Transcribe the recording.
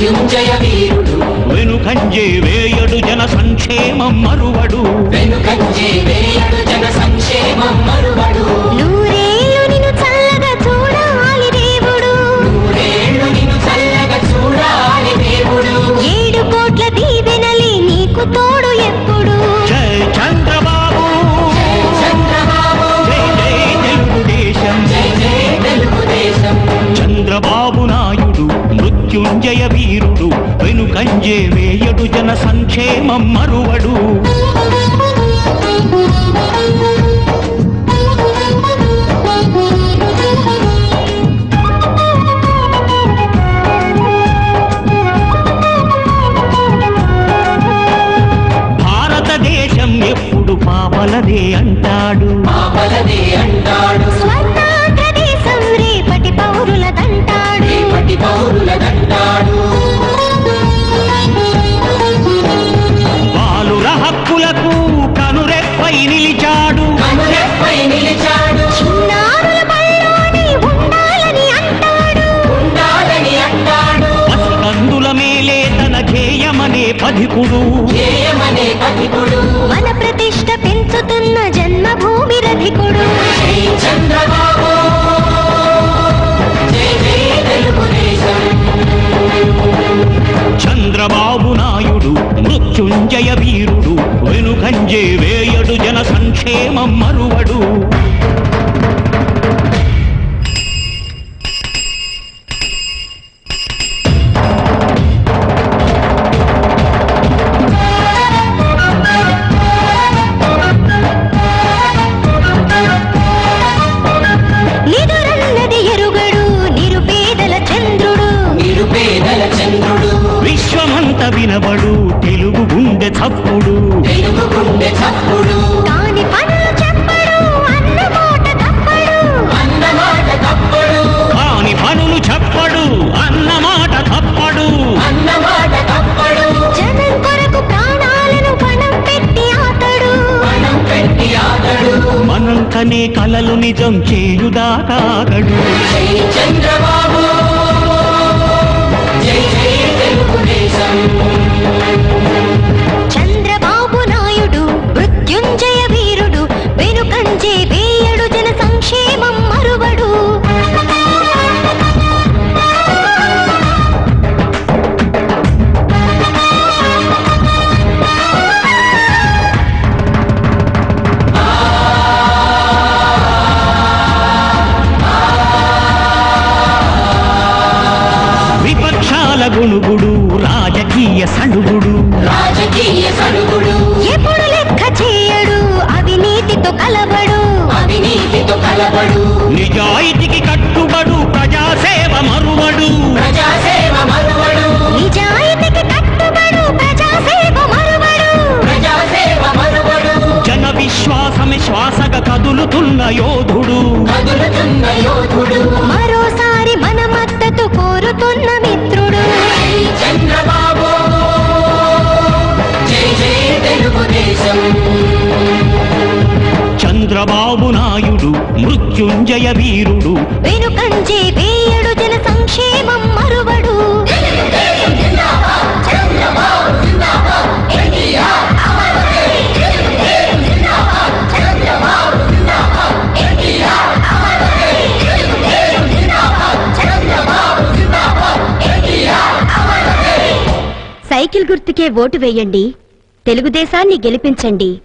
మృత్యుంజయ వీరుడు వెనుకంజే వేయడు జన సంక్షేమం మరువడు వెనుకంజే వేయడు జన సంక్షేమం మరువడు నూరేళ్ళు నిన్ను చల్లగా చూడాలి దేవుడు నూరేళ్లు నిన్ను చల్లగా చూడాలి దేవుడు ఏడు కోట్ల దీవెనలి నీకు తోడు ఎప్పుడు జై చంద్రబాబు చంద్రబాబు జై జై తెలుగుదేశం జై జై తెలుగుదేశం చంద్రబాబు నాయుడు మృత్యుంజయ వీరుడు వెనుకంజే వేయడు జన సంక్షేమం మరువడు భారతదేశం ఎప్పుడు పాపలదే అంటాడు పాపలదే అంటాడు స్వర్ణాంధ్ర దేశం రేపటి పౌరులదంటాడు రేపటి పౌరులదంటాడు బాలుర హక్కులకు కనురెప్పై నిలిచాడు కనురెప్పై నిలిచాడు చిన్నారుల బళ్ళోనే ఉండాలని అంటాడు ఉండాలని అంటాడు పసికందుల మేలే తన ధ్యేయమనే పధికుడు ధ్యేయమనే పథికుడు మన ప్రతిష్ట పెంచుతున్న జన్మభూమి రధికుడు జై చంద్రబాబు జై జై తెలుగుదేశం చంద్రబాబు నాయుడు మృత్యుంజయ వీరుడు వెనుకంజే వేయడు జన సంక్షేమం మరువడు నిదురన్నది ఎరుగడు నిరుపేదల చంద్రుడు నిరుపేదల చంద్రుడు విశ్వమంత వినబడు తెలుగు గుండె చప్పుడు తెలుగు గుండె చప్పుడు కాని పనులు చెప్పడు అన్న మాట తప్పడు అన్నమాట తప్పుడు కాని పనులు చెప్పడు అన్న మాట తప్పడు అన్నమాట తప్పడు జనం కొరకు ప్రాణాలను పణం పెట్టి ఆతడు మనం పెట్టి ఆగడు మనం కనే కలలు నిజం చేయుదాకాగడు జై చంద్రబాబు జై జై తెలుగుదేశం చంద్రబాబు నాయుడు మృత్యుంజయ వీరుడు వెనుకంజే వేయడు జన సంక్షేమం మరువడు విపక్షాల గుణుగుడు రాజకీయ సడుగుడు రాజకీయ సడుగుడు ఎప్పుడు లెక్క చేయడు అవినీతితో కలబడు అవినీతితో కలబడు నిజాయితీకి కట్టుబడు ప్రజాసేవ మరువడు ప్రజాసేవ మరువడు నిజాయితీకి కట్టుబడు ప్రజాసేవ మరువడు ప్రజాసేవ మరువడు జన విశ్వాసమే శ్వాసగా కదులుతున్న యోధుడు కదులుతున్న యోధుడు మరోసారి మన మద్దతు కోరుతున్న మిత్రుడు జై చంద్రబాబు జై జై తెలుగుదేశం చంద్రబాబు నాయుడు మృత్యుంజయ వీరుడు వెనుకంజే వేయడు జన సంక్షేమం మరువడు సైకిల్ గుర్తుకే ఓటు వేయండి తెలుగుదేశాన్ని గెలిపించండి